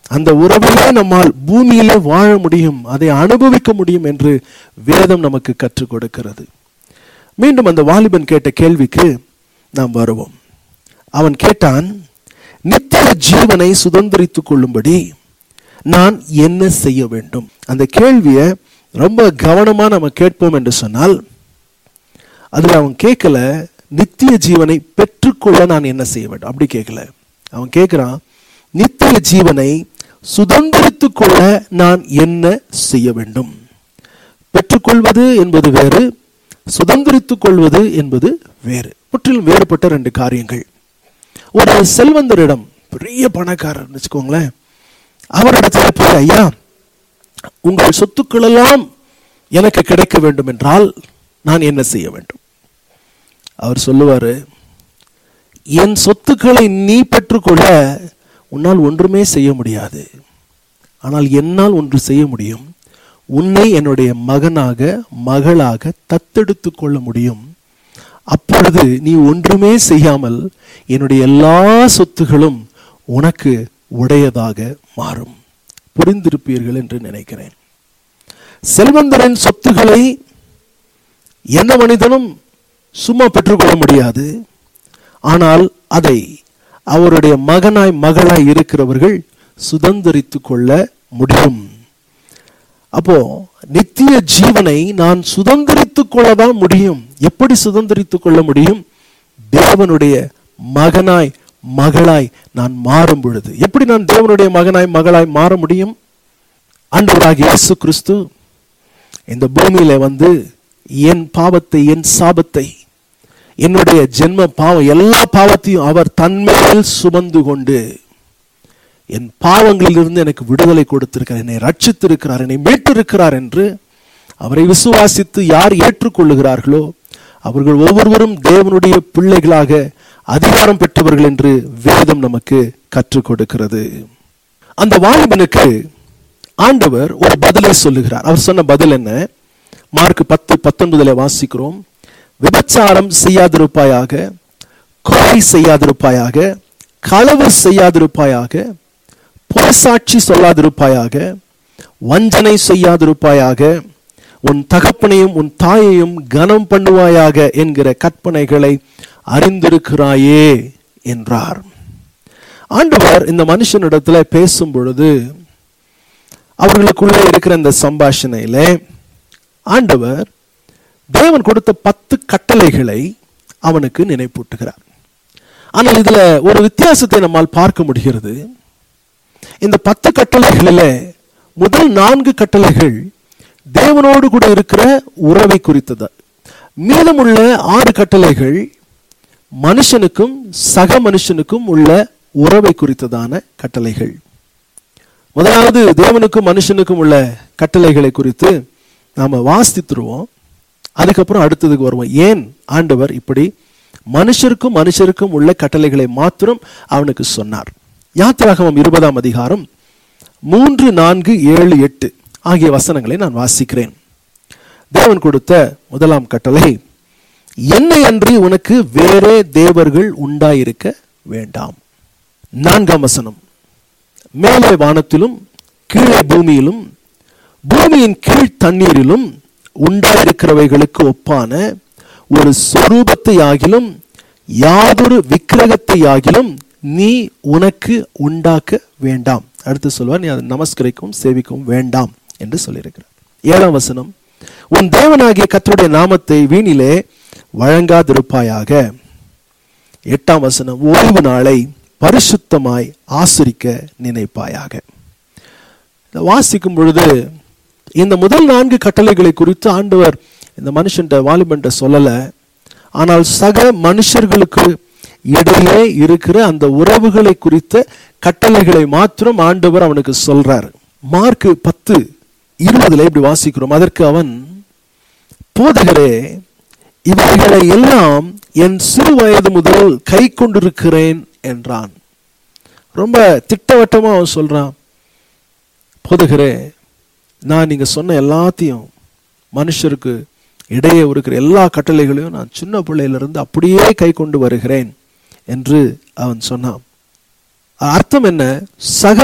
அந்த உறவிலே நம்மால் பூமியிலே வாழ முடியும் அதை அனுபவிக்க முடியும் என்று வேதம் நமக்கு கற்றுக் கொடுக்கிறது மீண்டும் அந்த வாலிபன் கேட்ட கேள்விக்கு நாம் வருவோம் அவன் கேட்டான் நித்திய ஜீவனை சுதந்திரித்துக் கொள்ளும்படி நான் என்ன செய்ய வேண்டும் அந்த கேள்வியை ரொம்ப கவனமா நம்ம கேட்போம் என்று சொன்னால் அதுல அவன் கேட்கல நித்திய ஜீவனை பெற்றுக்கொள்ள நான் என்ன செய்ய வேண்டும் அப்படி கேட்கல அவன் கேட்கிறான் நித்திய ஜீவனை சுதந்திரித்துக் கொள்ள நான் என்ன செய்ய வேண்டும் பெற்றுக்கொள்வது என்பது வேறு சுதந்திரித்துக் கொள்வது என்பது வேறு முற்றிலும் வேறுபட்ட ரெண்டு காரியங்கள் ஒரு செல்வந்தரிடம் பெரிய பணக்காரர் வச்சுக்கோங்களேன் அவரிடத்துல போய் ஐயா உங்கள் சொத்துக்கள் எல்லாம் எனக்கு கிடைக்க வேண்டும் என்றால் நான் என்ன செய்ய வேண்டும் அவர் சொல்லுவாரு என் சொத்துக்களை நீ பெற்றுக்கொள்ள உன்னால் ஒன்றுமே செய்ய முடியாது ஆனால் என்னால் ஒன்று செய்ய முடியும் உன்னை என்னுடைய மகனாக மகளாக தத்தெடுத்து கொள்ள முடியும் அப்பொழுது நீ ஒன்றுமே செய்யாமல் என்னுடைய எல்லா சொத்துகளும் உனக்கு உடையதாக மாறும் புரிந்திருப்பீர்கள் என்று நினைக்கிறேன் செல்வந்தரின் சொத்துக்களை எந்த மனிதனும் சும்மா பெற்றுக்கொள்ள முடியாது ஆனால் அதை அவருடைய மகனாய் மகளாய் இருக்கிறவர்கள் சுதந்திரித்துக் கொள்ள முடியும் அப்போ நித்திய ஜீவனை நான் சுதந்திரித்துக் கொள்ளதான் முடியும் எப்படி சுதந்திரித்துக் கொள்ள முடியும் தேவனுடைய மகனாய் மகளாய் நான் மாறும் பொழுது எப்படி நான் தேவனுடைய மகனாய் மகளாய் மாற முடியும் ஆண்டவராகிய இயேசு கிறிஸ்து இந்த பூமியில வந்து என் பாவத்தை என் சாபத்தை என்னுடைய ஜென்ம பாவம் எல்லா பாவத்தையும் அவர் தன்மையில் சுமந்து கொண்டு என் பாவங்களிலிருந்து எனக்கு விடுதலை கொடுத்திருக்கிறார் என்னை ரட்சித்திருக்கிறார் என்னை மீட்டிருக்கிறார் என்று அவரை விசுவாசித்து யார் ஏற்றுக்கொள்ளுகிறார்களோ அவர்கள் ஒவ்வொருவரும் தேவனுடைய பிள்ளைகளாக அதிகாரம் பெற்றவர்கள் என்று வேதம் நமக்கு கற்றுக் கொடுக்கிறது அந்த வாலிபனுக்கு ஆண்டவர் ஒரு பதிலை சொல்லுகிறார் அவர் சொன்ன பதில் என்ன மார்க் பத்து பத்தொன்பதுல வாசிக்கிறோம் விபச்சாரம் செய்யாதிருப்பாயாக கொலை செய்யாதிருப்பாயாக களவு செய்யாதிருப்பாயாக பொய்சாட்சி சொல்லாதிருப்பாயாக வஞ்சனை செய்யாதிருப்பாயாக உன் தகப்பனையும் உன் தாயையும் கனம் பண்ணுவாயாக என்கிற கற்பனைகளை அறிந்திருக்கிறாயே என்றார் ஆண்டவர் இந்த மனுஷனிடத்துல பேசும் பொழுது அவர்களுக்குள்ளே இருக்கிற இந்த சம்பாஷணையில ஆண்டவர் தேவன் கொடுத்த பத்து கட்டளைகளை அவனுக்கு நினைப்பூட்டுகிறார் ஆனால் இதுல ஒரு வித்தியாசத்தை நம்மால் பார்க்க முடிகிறது இந்த பத்து கட்டளைகளில் முதல் நான்கு கட்டளைகள் தேவனோடு கூட இருக்கிற உறவை குறித்தது மீதமுள்ள ஆறு கட்டளைகள் மனுஷனுக்கும் சக மனுஷனுக்கும் உள்ள உறவை குறித்ததான கட்டளைகள் முதலாவது தேவனுக்கும் மனுஷனுக்கும் உள்ள கட்டளைகளை குறித்து நாம வாசித்துருவோம் அதுக்கப்புறம் அடுத்ததுக்கு வருவோம் ஏன் ஆண்டவர் இப்படி மனுஷருக்கும் மனுஷருக்கும் உள்ள கட்டளைகளை மாத்திரம் அவனுக்கு சொன்னார் யாத்திராகமம் இருபதாம் அதிகாரம் மூன்று நான்கு ஏழு எட்டு ஆகிய வசனங்களை நான் வாசிக்கிறேன் தேவன் கொடுத்த முதலாம் கட்டளை என்னை அன்றி உனக்கு வேறே தேவர்கள் உண்டாயிருக்க வேண்டாம் நான்காம் வசனம் மேலே வானத்திலும் கீழே பூமியிலும் பூமியின் கீழ் தண்ணீரிலும் உண்டாயிருக்கிறவைகளுக்கு ஒப்பான ஒரு சொரூபத்தை ஆகிலும் யாதொரு விக்கிரகத்தை ஆகிலும் நீ உனக்கு உண்டாக்க வேண்டாம் அடுத்து சொல்வார் நீ அதை நமஸ்கரிக்கவும் சேவிக்கவும் வேண்டாம் என்று சொல்லியிருக்கிறார் ஏழாம் வசனம் உன் தேவனாகிய கர்த்தருடைய நாமத்தை வீணிலே வழங்காதிருப்பாயாக எட்டாம் வசனம் ஓய்வு நாளை பரிசுத்தமாய் ஆசரிக்க நினைப்பாயாக இதை வாசிக்கும் பொழுது இந்த முதல் நான்கு கட்டளைகளை குறித்து ஆண்டவர் இந்த மனுஷன்ட வாலிபன்ட்ட சொல்லல ஆனால் சக மனுஷர்களுக்கு இடையே இருக்கிற அந்த உறவுகளை குறித்த கட்டளைகளை மாத்திரம் ஆண்டவர் அவனுக்கு சொல்றார் மார்க் பத்து இருபதுல இப்படி வாசிக்கிறோம் அதற்கு அவன் போதகரே இவைகளை எல்லாம் என் சிறு வயது முதல் கை கொண்டிருக்கிறேன் என்றான் ரொம்ப திட்டவட்டமா அவன் சொல்றான் போதகரே நான் நீங்க சொன்ன எல்லாத்தையும் மனுஷருக்கு இடையே இருக்கிற எல்லா கட்டளைகளையும் நான் சின்ன பிள்ளையிலிருந்து அப்படியே கை கொண்டு வருகிறேன் என்று அவன் சொன்னான் அர்த்தம் என்ன சக